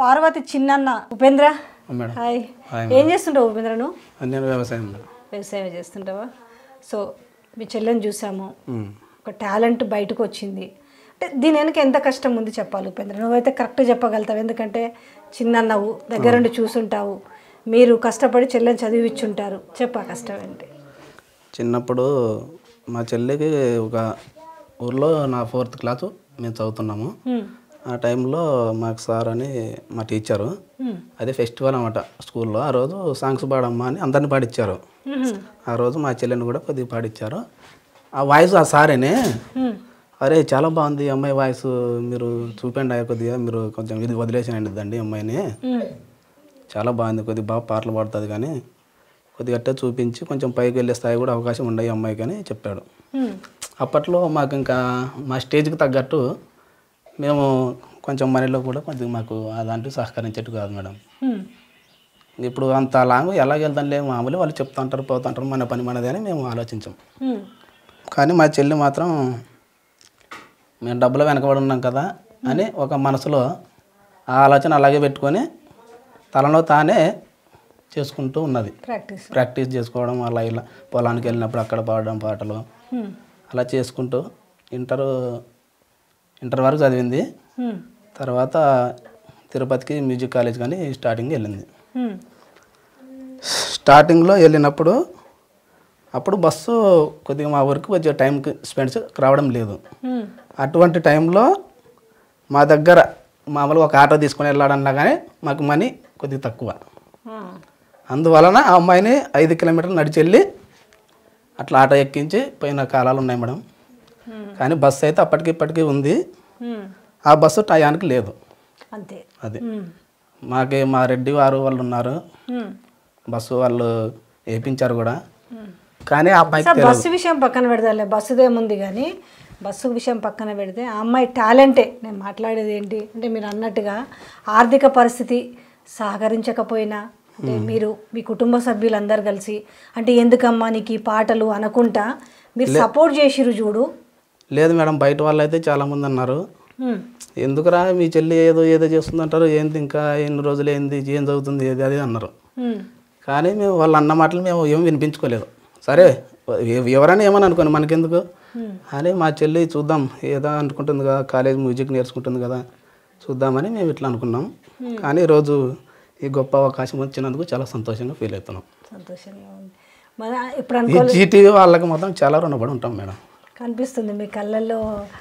పార్వతి చిన్నన్న Upendra madam hi hi ఏం చేస్తుంటావు ఉపేంద్ర నువ్వు నేను వ్యవసాయం మేడం వ్యవసాయం చేస్తుంటావా సో మీ చెల్లెని చూసాము ఉమ్. ఒక టాలెంట్ బయటకు వచ్చింది అంటే దీని వెనక ఎంత కష్టం ఉంది చెప్పాలి ఉపేంద్ర నువ్వైతే కరెక్ట్ చెప్పగలుగుతావు ఎందుకంటే చిన్నన్నవు దగ్గరుండి చూసుంటావు మీరు కష్టపడి చెల్లెని చదివించుంటారు చెప్పా కష్టం ఏంటి చిన్నప్పుడు మా చెల్లికి ఒక ఊర్లో నా ఫోర్త్ క్లాసు మేము చదువుతున్నాము హ్మ్. ఆ టైంలో మాకు సార్ అని మా టీచరు హ్మ్. అదే ఫెస్టివల్ అనమాట స్కూల్లో ఆ రోజు సాంగ్స్ పాడమ్మా అని అందరిని పాడిచ్చారు హ్మ్. ఆ రోజు మా చెల్లెని కూడా కొద్దిగా పాడిచ్చారు ఆ వాయిస్ ఆ సారేనే హ్మ్. అరే చాలా బాగుంది ఈ అమ్మాయి వాయిస్ మీరు చూపండి అయ్యా కొద్దిగా మీరు కొంచెం ఇది వదిలేసానండి దండి ఈ అమ్మాయిని హ్మ్. చాలా బాగుంది కొద్దిగా బాగా పాటలు పాడుతుంది కానీ కొద్దిగా అట్టే చూపించి కొంచెం పైకి వెళ్ళే స్థాయి కూడా అవకాశం ఉండే ఈ అమ్మాయికి అని చెప్పాడు హ్మ్. అప్పట్లో మాకు ఇంకా మా స్టేజ్కి తగ్గట్టు మేము కొంచెం మనీలో కూడా కొంచెం మాకు అలాంటివి సహకరించేట్టు కాదు మేడం హ్మ్. ఇప్పుడు అంత లాంగ్ ఎలా వెళ్తాంలే మామూలు వాళ్ళు చెప్తుంటారు పోతుంటారు మన పని మనది అని మేము ఆలోచించాం హ్మ్. కానీ మా చెల్లి మాత్రం మేము డబ్బులు వెనకబడి ఉన్నాం కదా అని ఒక మనసులో ఆ ఆలోచన అలాగే పెట్టుకొని తనలో తానే చేసుకుంటూ ఉన్నది ప్రాక్టీస్ ప్రాక్టీస్ చేసుకోవడం అలా ఇలా పొలానికి వెళ్ళినప్పుడు అక్కడ పాడడం పాటలు హ్మ్. అలా చేసుకుంటూ ఇంటర్ ఇంటర్ వరకు చదివింది హ్మ్. తర్వాత తిరుపతికి మ్యూజిక్ కాలేజ్ కానీ స్టార్టింగ్ వెళ్ళింది హ్మ్. స్టార్టింగ్లో వెళ్ళినప్పుడు అప్పుడు బస్సు కొద్దిగా మా ఊరికి వచ్చే టైంకి స్పెండ్స్ రావడం లేదు హ్మ్. అటువంటి టైంలో మా దగ్గర మామూలుగా ఒక ఆటో తీసుకొని వెళ్ళాడన్నా కానీ మాకు మనీ కొద్దిగా తక్కువ ఆ. అందువలన ఆ అమ్మాయిని ఐదు కిలోమీటర్లు నడిచి వెళ్ళి అట్లా ఆటో ఎక్కించి పోయిన కాలాలు ఉన్నాయి మేడం హ్మ్. కానీ బస్సు అయితే అప్పటికి ఇప్పటికీ ఉంది హ్మ్. ఆ బస్సు టయానికి లేదు అంతే అది హ్మ్. మాకి మా రెడ్డి వారు వాళ్ళు ఉన్నారు హ్మ్. బస్సు వాళ్ళు వేయించారు కూడా హ్మ్. కానీ ఆ అమ్మాయికి సార్ బస్సు విషయం పక్కన పెడదాలే బస్సుదేముంది కానీ బస్సు విషయం పక్కన పెడితే ఆ అమ్మాయి టాలెంటే నేను మాట్లాడేది ఏంటి అంటే మీరు అన్నట్టుగా ఆర్థిక పరిస్థితి సహకరించకపోయినా అంటే మీరు మీ కుటుంబ సభ్యులందరూ కలిసి అంటే ఎందుకమ్మా నీకు ఈ పాటలు అనుకుంటా మీరు సపోర్ట్ చేసిరు చూడు లేదు మేడం బయట వాళ్ళు అయితే చాలామంది అన్నారు హ్మ్. ఎందుకురా మీ చెల్లి ఏదో ఏదో చేస్తుందంటారు ఏంది ఇంకా ఎన్ని రోజులు ఏంది ఏం చదువుతుంది ఏది అది అన్నారు హ్మ్. కానీ మేము వాళ్ళు అన్న మాటలు మేము ఏం వినిపించుకోలేదు సరే ఎ- ఎవరైనా ఏమని అనుకోని మనకెందుకు హ్మ్. అని మా చెల్లి చూద్దాం ఏదో అనుకుంటుంది కదా కాలేజ్ మ్యూజిక్ నేర్చుకుంటుంది కదా చూద్దామని మేము ఇట్లా అనుకున్నాం కానీ ఈరోజు ఈ గొప్ప అవకాశం వచ్చినందుకు చాలా సంతోషంగా ఫీల్ అవుతున్నాం సంతోషంగా ఉంది మన ఇప్పుడు ఈ అనుకో జీటీవీ వాళ్ళకి మాత్రం చాలా రుణపడి ఉంటాం మేడం కనిపిస్తుంది మీ కళ్ళల్లో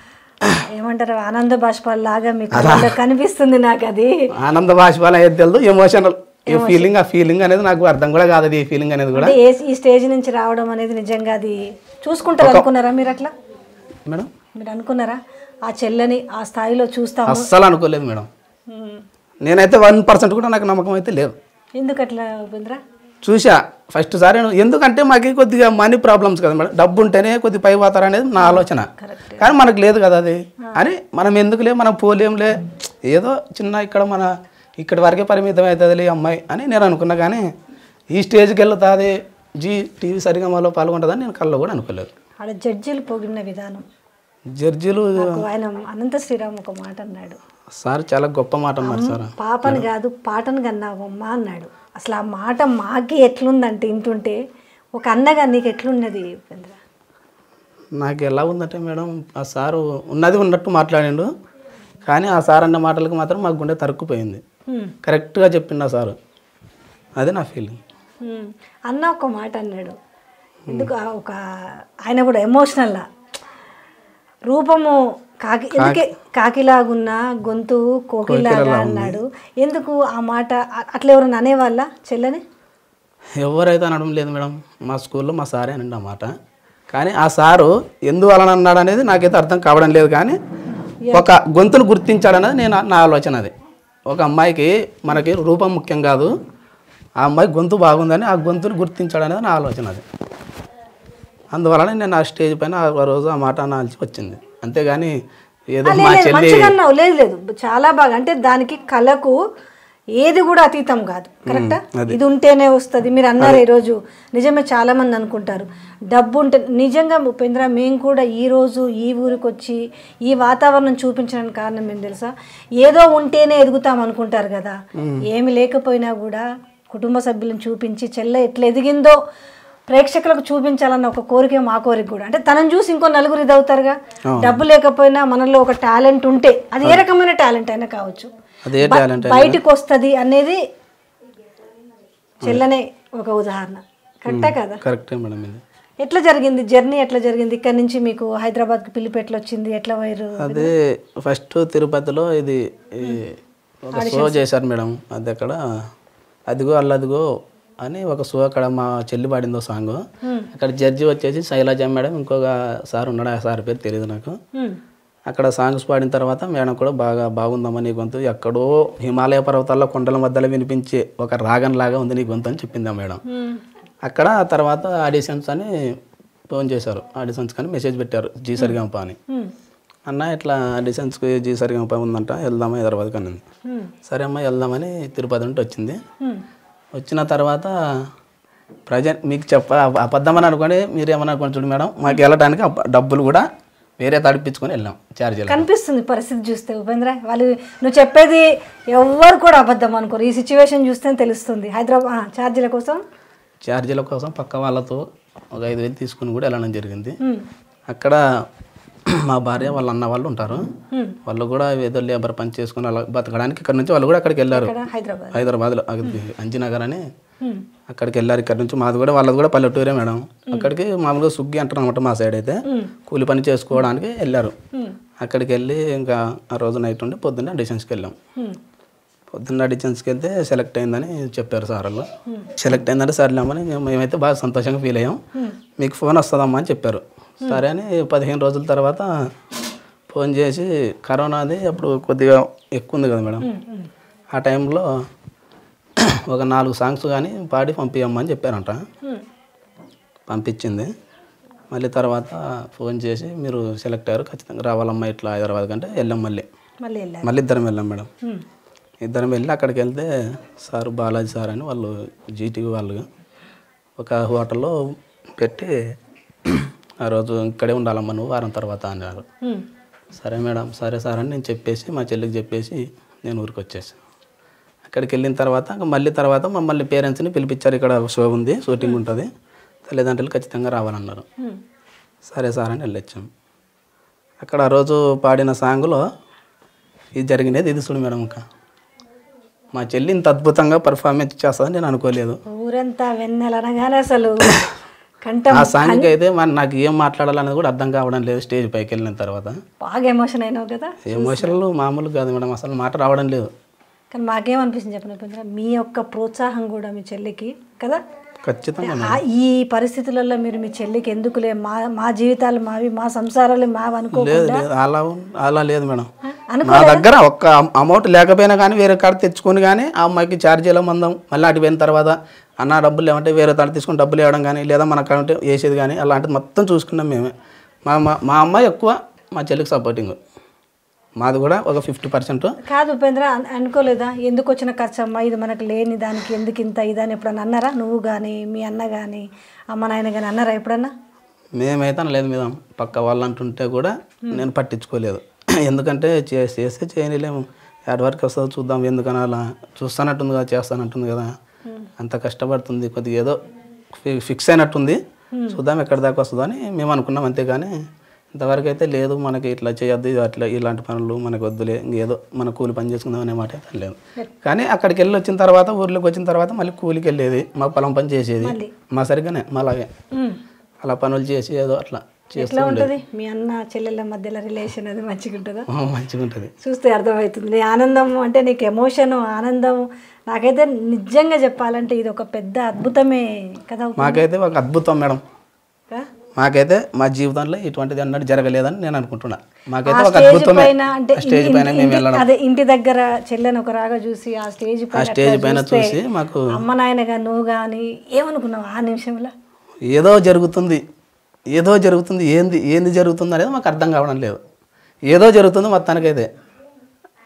ఏమంటారు ఆనంద బాష్పాలు లాగా మీ కళ్ళల్లో కనిపిస్తుంది నాకు అది ఆనంద బాష్పాలు అనేది తెలియదు ఎమోషనల్ ఈ ఫీలింగ్ ఆ ఫీలింగ్ అనేది నాకు అర్థం కూడా కాదు అది ఈ ఫీలింగ్ అనేది కూడా అంటే ఏ ఈ స్టేజ్ నుంచి రావడం అనేది నిజంగా అది చూసుకుంటారు అనుకున్నారా మీరు అట్లా మేడం మీరు అనుకున్నారా ఆ చెల్లని ఆ స్థాయిలో చూస్తాము అస్సలు అనుకోలేదు మేడం ఉమ్. నేనైతే వన్ పర్సెంట్ కూడా నాకు నమ్మకం అయితే లేదు ఎందుకు అట్లా ఉపేంద్ర చూసా ఫస్ట్ సారి నేను- ఎందుకంటే మాకు కొద్దిగా మనీ ప్రాబ్లమ్స్ కదా మేడం డబ్బు ఉంటేనే కొద్దిగా పై పోతారు అనేది నా ఆలోచన కరెక్ట్ కానీ మనకు లేదు కదా అది అని మనం ఎందుకులే మనం పోలేంలే ఏదో చిన్న ఇక్కడ మన ఇక్కడి వరకే పరిమితం అవుతుంది ఈ అమ్మాయి అని నేను అనుకున్నా కానీ ఈ స్టేజ్కి వెళ్తుంది జీ టీవీ సరిగమలో పాల్గొంటుందని నేను కళ్ళు కూడా అనుకోలేదు ఆడ జడ్జీలు పొగిడిన విధానం జడ్జిలు నాకు ఆయన అనంత శ్రీరామ్ ఒక మాట అన్నాడు సార్ చాలా గొప్ప మాట అన్నారు సార్ పాపని కాదు పాటను కన్నావమ్మా అన్నాడు అసలు ఆ మాట మాకి ఎట్లుందంటే ఇంటుంటే ఒక అన్నగా నీకు ఎట్లున్నది ఉపేంద్ర నాకు ఎలా ఉందంటే మేడం ఆ సారు ఉన్నది ఉన్నట్టు మాట్లాడిండు కానీ ఆ సార్ అన్న మాటలకు మాత్రం మాకు గుండె తరుక్కుపోయింది హ్మ్. కరెక్ట్గా చెప్పిండు ఆ సారు అది నా ఫీలింగ్ హ్మ్. అన్న ఒక మాట అన్నాడు ఎందుకు ఆ ఒక ఆయన కూడా ఎమోషనల్లా రూపము కాకి ఎందుకే కాకిలాగున్నా గొంతు కోకిలాగా అన్నాడు ఎందుకు ఆ మాట అ- అట్లా ఎవరైనా అనేవాళ్ళ చెల్లని ఎవరైతే అనడం లేదు మేడం మా స్కూల్లో మా సారే అనండి ఆ మాట కానీ ఆ సారు ఎందువలన అన్నాడు అనేది నాకైతే అర్థం కావడం లేదు కానీ ఒక గొంతును గుర్తించాడనేది నేను నా ఆలోచన అది ఒక అమ్మాయికి మనకి రూపం ముఖ్యం కాదు ఆ అమ్మాయి గొంతు బాగుందని ఆ గొంతును గుర్తించాడనేది నా ఆలోచన అది అందువలన నేను ఆ స్టేజ్ పైన ఆ రోజు ఆ మాట అనాల్సి వచ్చింది అంతేగాని ఏదో ఆ, మా లేదు, చెల్లి మంచిగా అన్నావు లేదు లేదు చాలా బాగా అంటే దానికి కళకు ఏది కూడా అతీతం కాదు కరెక్టా ఇది ఉంటేనే వస్తుంది మీరు అన్నారు ఈరోజు నిజమే చాలా మంది అనుకుంటారు డబ్బు ఉంటే నిజంగా ఉపేంద్ర మేము కూడా ఈ రోజు ఈ ఊరికి వచ్చి ఈ వాతావరణం చూపించడానికి కారణం ఏం తెలుసా ఏదో ఉంటేనే ఎదుగుతాం అనుకుంటారు కదా ఏమి లేకపోయినా కూడా కుటుంబ సభ్యులను చూపించి చెల్ల ఎట్లా ఎదిగిందో ప్రేక్షకులకు చూపించాలన్న ఒక కోరిక మా కోరిక కూడా అంటే తనని చూసి ఇంకో నలుగురు ఇది అవుతారుగా డబ్బు లేకపోయినా మనలో ఒక టాలెంట్ ఉంటే అది ఏ రకమైన టాలెంట్ అయినా కావచ్చు అదే బ- టాలెంట్ బయటికి వస్తుంది అనేది చెల్లనే ఒక ఉదాహరణ కరెక్టా కదా కరెక్టే మేడం ఇది ఎట్లా జరిగింది జర్నీ ఎట్లా జరిగింది ఇక్కడ నుంచి మీకు హైదరాబాద్కి పిలిపి ఎట్లా వచ్చింది ఎట్లా వైరు అదే ఫస్ట్ తిరుపతిలో ఇది ఈ ఒక షో చేశారు మేడం అది అక్కడ అదిగో అల్లదిగో అని ఒక షో అక్కడ మా చెల్లి పాడిందో సాంగ్ అక్కడ జడ్జి వచ్చేసి శైలజ మేడం ఇంకొక సార్ ఉన్నాడు ఆ సార్ పేరు తెలియదు నాకు హ్మ్. అక్కడ సాంగ్స్ పాడిన తర్వాత మేడం కూడా బాగా బాగుందమ్మా నీ గొంతు ఎక్కడో హిమాలయ పర్వతాల్లో కొండల మధ్యలో వినిపించే ఒక రాగం లాగా ఉంది నీ గొంతు అని చెప్పింది ఆ మేడం హ్మ్. అక్కడ తర్వాత ఆడిషన్స్ అని ఫోన్ చేశారు ఆడిషన్స్ కానీ మెసేజ్ పెట్టారు జీ సరిగంప అని హ్మ్. అన్న ఇట్లా ఆడిషన్స్కి జీ సరిగంప ఉందంట వెళ్దామా హైదరాబాద్కి అనింది హ్మ్. సరే అమ్మ వెళ్దామని తిరుపతి నుండి వచ్చింది హ్మ్. వచ్చిన తర్వాత ప్రజెంట్ మీకు చెప్ప అబద్ధమని అనుకోండి మీరు ఏమన్నా అనుకోండి చూడు మేడం మాకు వెళ్ళడానికి అబ్బ- డబ్బులు కూడా వేరే తడిపించుకొని వెళ్ళాం ఛార్జీలు కనిపిస్తుంది పరిస్థితి చూస్తే ఉపేంద్ర వాళ్ళు నువ్వు చెప్పేది ఎవ్వరు కూడా అబద్ధం అనుకోరు ఈ సిచ్యువేషన్ చూస్తే తెలుస్తుంది హైదరాబాద్ ఆ, ఛార్జీల కోసం ఛార్జీల కోసం పక్క వాళ్ళతో ఒక ఐదు వేలు తీసుకుని కూడా వెళ్ళడం జరిగింది హ్మ్. అక్కడ మా భార్య వాళ్ళ అన్న వాళ్ళు ఉంటారు హ్మ్. వాళ్ళు కూడా ఏదో లేబర్ పని చేసుకుని అలా బతకడానికి ఇక్కడ నుంచి వాళ్ళు కూడా అక్కడికి వెళ్ళారు ఇక్కడ హైదరాబాద్ హైదరాబాద్లో అంజినగర్ అని హ్మ్. అక్కడికి వెళ్ళారు ఇక్కడ నుంచి మాది కూడా వాళ్ళది కూడా పల్లెటూరే మేడం అక్కడికి మామూలుగా సుగ్గి అంటారు అనమాట మా సైడ్ అయితే కూలి పని చేసుకోవడానికి వెళ్ళారు హ్మ్. అక్కడికి వెళ్ళి ఇంకా ఆ రోజు నైట్ ఉండి పొద్దున్నే ఆడిషన్స్కి వెళ్ళాం హ్మ్. పొద్దున్న ఆడిషన్స్కి వెళ్తే సెలెక్ట్ అయిందని చెప్పారు సార్ వాళ్ళు సెలెక్ట్ అయిందంటే సర్లేమని మేము మేమైతే బాగా సంతోషంగా ఫీల్ అయ్యాం మీకు ఫోన్ వస్తుందమ్మా అని చెప్పారు సరే అని పదిహేను రోజుల తర్వాత ఫోన్ చేసి కరోనాది అప్పుడు కొద్దిగా ఎక్కువ ఉంది కదా మేడం హ్మ్. ఆ టైంలో ఒక నాలుగు సాంగ్స్ కానీ పాడి పంపించమ్మని చెప్పారంట హ్మ్. పంపించింది మళ్ళీ తర్వాత ఫోన్ చేసి మీరు సెలెక్ట్ అయ్యారు ఖచ్చితంగా రావాలమ్మా ఇట్లా హైదరాబాద్ కంటే వెళ్ళాం మళ్ళీ మళ్ళీ వెళ్ళారు మళ్ళీ ఇద్దరం వెళ్ళాం మేడం హ్మ్. ఇద్దరం వెళ్ళి అక్కడికి వెళ్తే సార్ బాలాజీ సార్ అని వాళ్ళు జీటీవీ వాళ్ళు ఒక హోటల్లో పెట్టి ఆ రోజు ఇక్కడే ఉండాలమ్మా నువ్వు వారం తర్వాత అన్నారు హ్మ్. సరే మేడం సరే సార్ అని నేను చెప్పేసి మా చెల్లికి చెప్పేసి నేను ఊరికి వచ్చేసాను అక్కడికి వెళ్ళిన తర్వాత ఇంకా మళ్ళీ తర్వాత మమ్మల్ని పేరెంట్స్ని పిలిపించారు ఇక్కడ షో ఉంది షూటింగ్ ఉంటుంది తల్లిదండ్రులు ఖచ్చితంగా రావాలన్నారు హ్మ్. సరే సార్ అని వెళ్ళొచ్చాం అక్కడ ఆ రోజు పాడిన సాంగ్లో ఇది జరిగినది ఇది చూడు మేడం ఇంకా మా చెల్లి ఇంత అద్భుతంగా పర్ఫార్మెన్స్ చేస్తుందని నేను అనుకోలేదు ఊరంతా వెన్నెల అనగానే అసలు కంఠం ఆ సాంగ్కి అయితే మరి నాకు ఏం మాట్లాడాలనేది కూడా అర్థం కావడం లేదు స్టేజ్ పైకి వెళ్ళిన తర్వాత బాగా ఎమోషన్ అయినావు కదా ఎమోషన్లు మామూలు కాదు మేడం అసలు మాట రావడం లేదు కానీ మాకేమనిపిస్తుంది చెప్పిన ఉపేంద్ర మీ యొక్క ప్రోత్సాహం కూడా మీ చెల్లికి కదా ఖచ్చితంగా ఆ ఈ పరిస్థితులలో మీరు మీ చెల్లికి ఎందుకులే మా మా జీవితాలు మావి మా సంసారాలు మావి అనుకో లేదు లేదు అలా ఉన్- అలా లేదు మేడం అనుకో నా దగ్గర ఒక్క అమౌంట్ లేకపోయినా కానీ వేరే కాడ తెచ్చుకొని కానీ ఆ అమ్మాయికి ఛార్జీలో మందం మళ్ళీ అటు పోయిన తర్వాత అన్న డబ్బులు ఏమంటే వేరే తాడు తీసుకొని డబ్బులు ఇవ్వడం కానీ లేదా మన అకౌంట్ వేసేది కానీ అలాంటిది మొత్తం చూసుకున్నాం మేమే మా మా మా అమ్మాయి ఎక్కువ మా చెల్లికి సపోర్టింగ్ మాది కూడా ఒక ఫిఫ్టీ పర్సెంట్ కాదు ఉపేంద్ర అన్- అనుకోలేదా ఎందుకు వచ్చిన ఖర్చు అమ్మా ఇది మనకు లేని దానికి ఎందుకు ఇంత ఇదని ఎప్పుడన్నా అన్నారా నువ్వు కానీ మీ అన్న కానీ అమ్మ నాయన కానీ అన్నారా ఎప్పుడన్నా మేమైతే లేదు మీద పక్క వాళ్ళు అంటుంటే కూడా నేను పట్టించుకోలేదు ఎందుకంటే చే- చేస్తే చేయలేము ఎక్కడి వరకు వస్తుందో చూద్దాం ఎందుకని అలా చూస్తానట్టుంది కదా చేస్తానంటుంది కదా అంత కష్టపడుతుంది కొద్దిగా ఏదో ఫి- ఫిక్స్ అయినట్టుంది చూద్దాం ఎక్కడి దాకా వస్తుందో అని మేము అనుకున్నాం అంతేగాని ఇంతవరకు అయితే లేదు మనకి ఇట్లా చేయొద్దు ఇది అట్లా ఇలాంటి పనులు మనకు వద్దులే ఇంకేదో మన కూలి పని చేసుకుందాం అనే మాట అయితే లేదు కానీ అక్కడికి వెళ్ళి వచ్చిన తర్వాత ఊర్లోకి వచ్చిన తర్వాత మళ్ళీ కూలికి వెళ్ళేది మా పొలం పని చేసేది మా సరిగ్గానే మా అలాగే ఉమ్. అలా పనులు చేసి ఏదో అట్లా చేస్తూ ఎట్లా ఉంటుంది మీ అన్న చెల్లెళ్ళ మధ్యలో రిలేషన్ అది మంచిగా ఉంటుందా ఆ, మంచిగా ఉంటుంది చూస్తే అర్థమవుతుంది నీ ఆనందం అంటే నీకు ఎమోషన్ ఆనందం నాకైతే నిజంగా చెప్పాలంటే ఇది ఒక పెద్ద అద్భుతమే కదా మాకైతే ఒక అద్భుతం మేడం కా? మాకైతే మా జీవితంలో ఇటువంటిది అన్నట్టు జరగలేదని నేను అనుకుంటున్నా మాకైతే ఒక స్టేజ్ అద్భుతమే పైన అంటే ఆ స్టేజ్ ఇంటి- పైన మేము ఇంటి- వెళ్ళడం అదే ఇంటి దగ్గర చెల్లెని ఒక రాగా చూసి ఆ స్టేజ్ ఆ పైన స్టేజ్ అట్లా పైన చూస్తే చూసి మాకు అమ్మ నాయనగా నువ్వు కానీ ఏమనుకున్నావు ఆ నిమిషంలో ఏదో జరుగుతుంది ఏదో జరుగుతుంది ఏంది ఏంది జరుగుతుంది అనేది మాకు అర్థం కావడం లేదు ఏదో జరుగుతుంది మొత్తానికైతే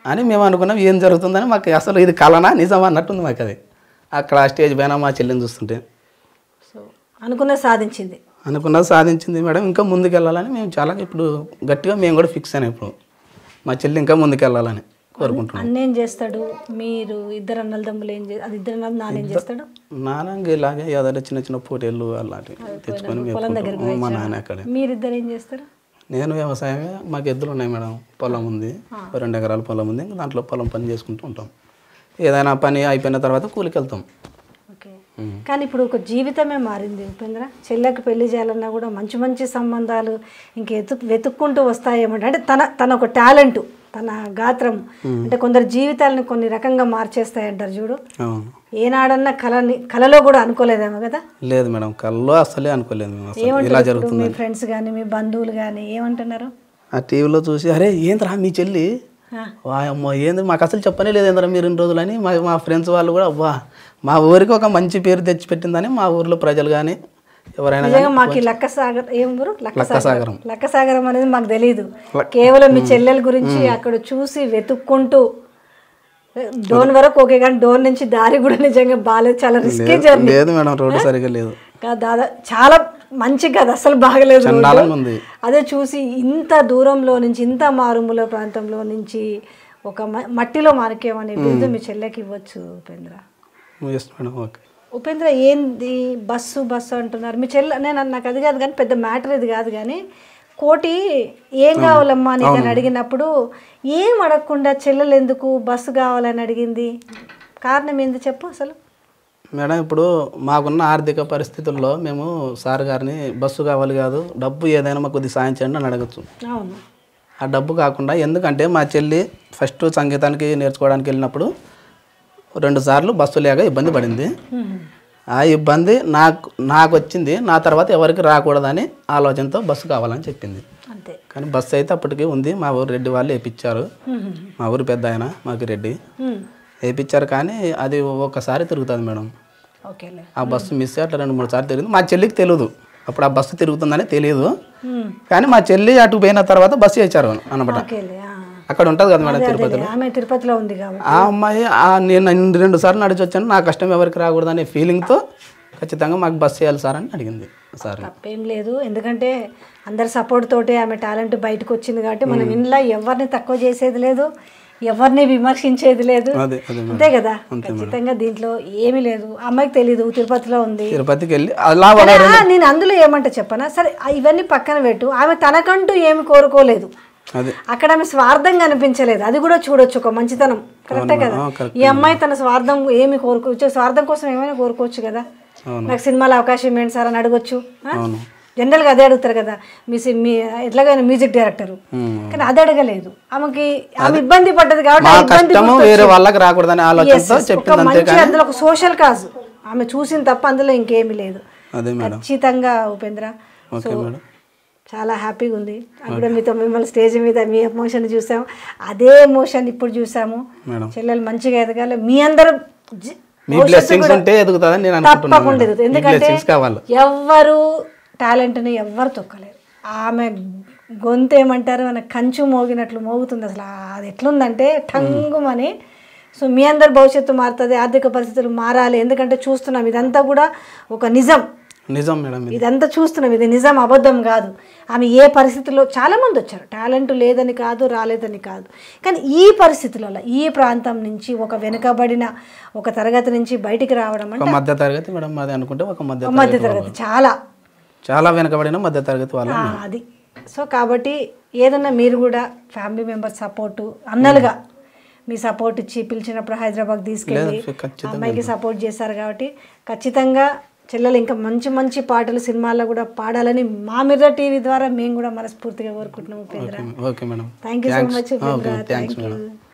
అని మేము అనుకున్నాం ఏం జరుగుతుందని మాకు అసలు ఇది కలనా నిజమా అన్నట్టుంది మాకు అది అక్కడ స్టేజ్ పైన మా చెల్లిని చూస్తుంటే సో అనుకున్నది సాధించింది అనుకున్నది సాధించింది మేడం ఇంకా ముందుకు వెళ్ళాలని మేము చాలా ఇప్పుడు గట్టిగా మేము కూడా ఫిక్స్ అయినా ఇప్పుడు మా చెల్లి ఇంకా ముందుకు వెళ్ళాలని కోరుకుంటున్నాం అన్న ఏం చేస్తాడు మీరు ఇద్దరు అన్నల తమ్ములు ఏం చేస్తారు అది ఇద్దరు అన్నలు నాన్న ఏం చేస్తాడు నాన్న ఇలాగే ఏదైనా చిన్న చిన్న పోటీలు అలాంటివి తెచ్చుకొని మేపుకుంటాం. మా నాన్న అక్కడే మీరిద్దరు ఏం చేస్తారు నేను వ్యవసాయమే మాకు ఎద్దులు ఉన్నాయి మేడం పొలం ఉంది ఓ రెండు ఎకరాల పొలం ఉంది ఇంకా దాంట్లో పొలం పని చేసుకుంటూ ఉంటాం ఏదైనా పని అయిపోయిన తర్వాత కూలికి వెళ్తాం ఓకే కానీ ఇప్పుడు ఒక జీవితమే మారింది ఉపేంద్ర చెల్లెకి పెళ్లి చేయాలన్నా కూడా మంచి మంచి సంబంధాలు ఇంక ఎతు వెతుక్కుంటూ వస్తాయేమంటే అంటే తన తన ఒక టాలెంట్ తన గాత్రం అంటే కొందరు జీవితాలను కొన్ని రకంగా మార్చేస్తాయంటారు చూడు అవును ఏనాడన్నా కళని కళలో కూడా అనుకోలేదేమో కదా లేదు మేడం కల్లో అసలే అనుకోలేదు మేము అసలు ఇలా ఏమంటారు ఇప్పుడు జరుగుతుంది మీ ఫ్రెండ్స్ కానీ మీ బంధువులు కానీ ఏమంటున్నారు ఆ టీవీలో చూసి అరే ఏంద్రా మీ చెల్లి ఆ, వాయమ్మో ఏంది మాకు అసలు చెప్పనే లేదు ఏంద్రా మీరు ఇన్ని రోజులని మా మా ఫ్రెండ్స్ వాళ్ళు కూడా అవ్వా మా ఊరికి ఒక మంచి పేరు తెచ్చిపెట్టిందని మా ఊర్లో ప్రజలు కానీ ఎవరైనా నిజంగా మాకు ఈ లక్క సాగర్ ఏం ఊరు లక్క లక్కసాగరం లక్క సాగరం అనేది మాకు తెలియదు కేవలం మీ చెల్లెల గురించి అక్కడ చూసి వెతుక్కుంటూ డోన్ వరకు ఓకే కానీ డోన్ నుంచి దారి కూడా నిజంగా బాగాలేదు చాలా రిస్కీ జర్నీ లేదు మేడం రోడ్డు సరిగ్గా లేదు దాదా చాలా మంచి కదా అసలు బాగలేదు రోడ్డు. చండాలంగా ఉంది అదే చూసి ఇంత దూరంలో నుంచి ఇంత మారుమూల ప్రాంతంలో నుంచి ఒక మ- మట్టిలో మార్కేమనే బిరుదు మీ చెల్లెకి ఇవ్వచ్చు Upendra yes madam okay Upendra ఏంది బస్సు బస్సు అంటున్నారు మీ చెల్లె నేను నాకు అది కాదు కానీ పెద్ద మ్యాటర్ ఇది కాదు కానీ కోటి ఏం కావాలమ్మా నీకు అని అడిగినప్పుడు ఏం అడగకుండా చెల్లెలు ఎందుకు బస్సు కావాలని అడిగింది కారణం ఏంది చెప్పు అసలు మేడం ఇప్పుడు మాకున్న ఆర్థిక పరిస్థితుల్లో మేము సార్ గారిని బస్సు కావాలి కాదు డబ్బు ఏదైనా మాకు కొద్దిగా సాయం చేయండి అని అడగచ్చు అవును ఆ డబ్బు కాకుండా ఎందుకంటే మా చెల్లి ఫస్ట్ సంగీతానికి నేర్చుకోవడానికి వెళ్ళినప్పుడు రెండు సార్లు బస్సు లేక ఇబ్బంది పడింది ఆ ఇబ్బంది నాకు నాకు వచ్చింది నా తర్వాత ఎవరికి రాకూడదని ఆలోచనతో బస్సు కావాలని చెప్పింది అంతే కానీ బస్సు అయితే అప్పటికి ఉంది మా ఊరు రెడ్డి వాళ్ళు వేయించారు మా ఊరు పెద్ద ఆయన మాకు రెడ్డి ఉమ్. వేయించారు కానీ అది ఒక్కసారి తిరుగుతుంది మేడం ఓకేలే ఆ బస్సు మిస్ అయ్యి అట్లా రెండు మూడు సార్లు తిరిగింది మా చెల్లికి తెలియదు అప్పుడు ఆ బస్సు తిరుగుతుందని తెలియదు ఉమ్. కానీ మా చెల్లి అటు పోయిన తర్వాత బస్సు వేయించారు అనమాట ఓకేలే ఆ. అక్కడ ఉంటుంది కదా మేడం అదే, తిరుపతి అదే, ఆమె తిరుపతిలో ఉంది కాబట్టి ఆ అమ్మాయి ఆ నేను ఇన్ని రెండు సార్లు నడిచి వచ్చాను నా కష్టం ఎవరికి రాకూడదు అనే ఫీలింగ్తో ఖచ్చితంగా మాకు బస్సు చేయాలి సార్ అని అడిగింది సార్ తప్పేం లేదు ఎందుకంటే అందరి సపోర్ట్ తోటే ఆమె టాలెంట్ బయటకు వచ్చింది కాబట్టి మనం ఇంట్లో ఎవరిని తక్కువ చేసేది లేదు ఎవరిని విమర్శించేది లేదు అదే అదే మేడం అంతే కదా ఖచ్చితంగా దీంట్లో ఏమీ లేదు అమ్మాయికి తెలీదు తిరుపతిలో ఉంది తిరుపతికి వెళ్ళి అలా ఒక కానీ, ఆ, నేను అందులో ఏమంటే చెప్పనా సరే ఆ, ఇవన్నీ పక్కన పెట్టు ఆమె తనకంటూ ఏమి కోరుకోలేదు అదే అక్కడ ఆమె స్వార్థంగా అనిపించలేదు అది కూడా చూడొచ్చు ఒక మంచితనం కరెక్టే కదా ఆ, correct. ఈ అమ్మాయి తన స్వార్థం ఏమి కోరుకోవచ్చు స్వార్థం కోసం ఏమైనా కోరుకోవచ్చు కదా అవును. నాకు సినిమాలో అవకాశం ఏంటి సార్ అని అడగొచ్చు ఆ? అవును జనరల్గా అదే అడుగుతారు కదా మీ సి- మీ ఎట్లాగైనా మ్యూజిక్ డైరెక్టర్ ఉమ్. కానీ అది అడగలేదు ఆమెకి ఆమె ఇబ్బంది పడ్డది కాబట్టి మా ఆ ఇబ్బంది కష్టము వేరే వాళ్ళకి రాకూడదనే ఆలోచనతో ఒక చెప్పింది అంతే మంచి అందులో ఒక సోషల్ కాజ్ ఆమె చూసిన తప్ప అందులో ఇంకేమీ లేదు అదే మేడం ఖచ్చితంగా ఉపేంద్ర ఓకే మేడం చాలా హ్యాపీగా ఉంది అప్పుడు మీతో మిమ్మల్ని స్టేజ్ మీద మీ ఎమోషన్ చూసాం అదే ఎమోషన్ ఇప్పుడు చూసాము మేడం చెల్లెలు మంచిగా ఎదగాలి మీ అందరూ జి- మీ బ్లెస్సింగ్స్ ఉంటే ఎదుగుతుందని నేను అనుకుంటున్నాను తప్పకుండా మేడం. ఎదుగుతుంది. మీ ఎందుకంటే బ్లెస్సింగ్స్ కావాలి ఎవ్వరు టాలెంట్ని ఎవ్వరు తొక్కలేరు ఆమె గొంతు ఏమంటారు మన కంచు మోగినట్లు మోగుతుంది అసలు అది ఎట్లుందంటే టంగుమని సో మీ అందరి భవిష్యత్తు మారుతుంది ఆర్థిక పరిస్థితులు మారాలి ఎందుకంటే చూస్తున్నాం ఇదంతా కూడా ఒక నిజం నిజం మేడం ఇది ఇదంతా చూస్తున్నాం ఇది నిజం అబద్ధం కాదు ఆమె ఏ పరిస్థితుల్లో చాలామంది వచ్చారు టాలెంట్ లేదని కాదు రాలేదని కాదు కానీ ఈ పరిస్థితులలో ఈ ప్రాంతం నుంచి ఒక వెనుకబడిన ఒక తరగతి నుంచి బయటికి రావడం అంటే ఒక మధ్య తరగతి మేడం మాది అనుకుంటే ఒక మధ్య మధ్య తరగతి చాలా చాలా వెనకబడిన మధ్య తరగతి వాళ్ళు ఆ, అది సో కాబట్టి ఏదన్నా మీరు కూడా ఫ్యామిలీ మెంబర్ సపోర్టు అన్నలుగా మీ సపోర్ట్ ఇచ్చి పిలిచినప్పుడు హైదరాబాద్ తీసుకెళ్ళి ఖచ్చితంగా అమ్మాయికి సపోర్ట్ చేశారు కాబట్టి ఖచ్చితంగా చెల్లెలు ఇంకా మంచి మంచి పాటలు సినిమాల్లో కూడా పాడాలని మా మిర్ర టీవీ ద్వారా మేము కూడా మనస్ఫూర్తిగా కోరుకుంటున్నాం Upendra okay madam thank you so much Upendra thanks thank madam you